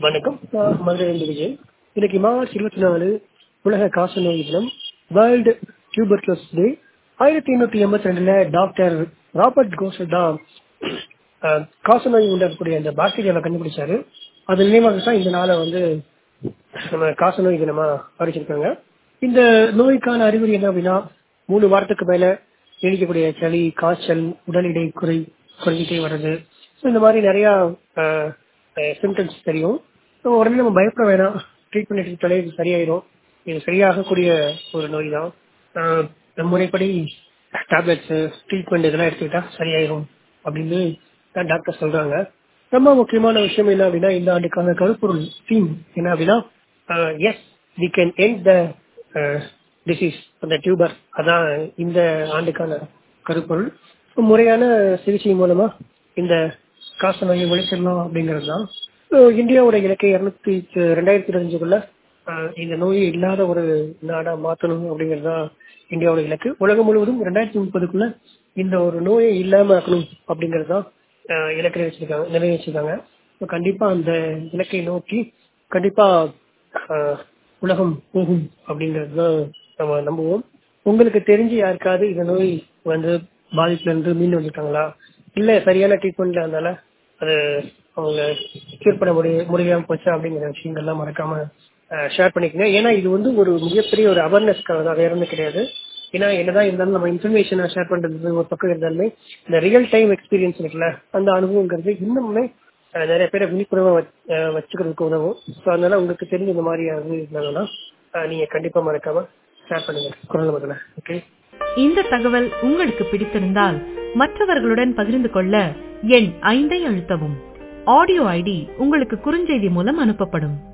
வணக்கம் நான் மதுரையிலிருந்து விஜய் இன்னைக்கு மார்ச் இருபத்தி நாலு உலக காசநோய் தினம் வேர்ல்டு டியூபர்குலோஸ் டே ஆயிரத்தி எண்ணூத்தி எண்பத்தி ரெண்டுல டாக்டர் ராபர்ட் கோசல் தான் அஹ், காசநோய் உண்டாக்கக்கூடிய அந்த பாக்டீரியாவை கண்டுபிடிச்சாரு அது நினைவாக தான் இந்த நாளை வந்து நம்ம காசநோய் தினமா அறிவிச்சிருக்காங்க இந்த நோய்க்கான அறிகுறி என்ன அப்படின்னா மூணு வாரத்துக்கு மேல நீடிக்கக்கூடிய சளி காய்ச்சல் உடல் எடை குறை குறைஞ்சிட்டே வர்றது ஸோ இந்த மாதிரி நிறைய சிம்டம்ஸ் தெரியும் ஸோ உடனே நம்ம பயப்பட வேணாம் ட்ரீட்மெண்ட் எடுத்துட்டாலே இது சரியாயிரும் இது சரியாகக்கூடிய ஒரு நோய் தான் ஆஹ் நம்ம முறைப்படி டேப்லெட்ஸ் ட்ரீட்மெண்ட் இதெல்லாம் எடுத்துக்கிட்டா சரியாயிரும் அப்படின்னு தான் டாக்டர் சொல்றாங்க ரொம்ப முக்கியமான விஷயம் என்ன அப்படின்னா இந்த ஆண்டுக்கான கருப்பொருள் தீம் என்ன அப்படின்னா yes we can end the disease அந்த டியூபர் அதான் இந்த ஆண்டுக்கான கருப்பொருள் முறையான சிகிச்சை மூலமா இந்த காச நோயை ஒழிச்சிடலாம் அப்படிங்கிறது தான் So, இந்தியாவோட இலக்கை இருநூத்தி ரெண்டாயிரத்தி இருபத்தஞ்சுக்குள்ள இந்த நோயை இல்லாத ஒரு நாடா மாத்தணும் அப்படிங்கிறது தான் இந்தியாவோட இலக்கு உலகம் முழுவதும் ரெண்டாயிரத்தி முப்பதுக்குள்ள இந்த ஒரு நோயை இல்லாம ஆக்கணும் அப்படிங்கிறது தான் அஹ், இலக்கை வச்சிருக்காங்க நிலையை வச்சிருக்காங்க So, கண்டிப்பா அந்த இலக்கை நோக்கி கண்டிப்பா அஹ், உலகம் போகும் அப்படிங்கிறது தான் நம்ம நம்புவோம் உங்களுக்கு தெரிஞ்சு யாருக்காவது இந்த நோய் வந்து பாதிப்புல இருந்து மீண்டு வந்திருக்காங்களா இல்ல சரியான ட்ரீட்மெண்ட்ல அதனால அது அவங்க கியூர் பண்ண முடிய முடியாம போச்சு அப்படிங்கிற விஷயங்கள்லாம் மறக்காம ஷேர் பண்ணிக்கங்க ஏன்னா இது வந்து ஒரு மிகப்பெரிய ஒரு அவேர்னஸ்க்காக தான் வேற ஒன்றும் கிடையாது ஏன்னா என்னதான் இருந்தாலும் நம்ம இன்ஃபர்மேஷனை ஷேர் பண்றது ஒரு பக்கம் இருந்தாலுமே இந்த ரியல் டைம் எக்ஸ்பீரியன்ஸ் இருக்குல்ல அந்த அனுபவங்கிறது இன்னுமே அஹ், நிறைய பேரை விழிப்புணர்வா வச்- அஹ், வச்சுக்கிறதுக்கு உதவும் ஸோ அதனால உங்களுக்கு தெரிஞ்ச இந்த மாதிரி யாராவது இருந்தாங்கன்னா அஹ், நீங்க கண்டிப்பா மறக்காம ஷேர் பண்ணுங்க குரல் முதல்ல ஓகே இந்த தகவல் உங்களுக்கு பிடித்திருந்தால் மற்றவர்களுடன் பகிர்ந்து கொள்ள எண் ஐந்தை அழுத்தவும் ஆடியோ ஐடி உங்களுக்கு குறுஞ்செய்தி மூலம் அனுப்பப்படும்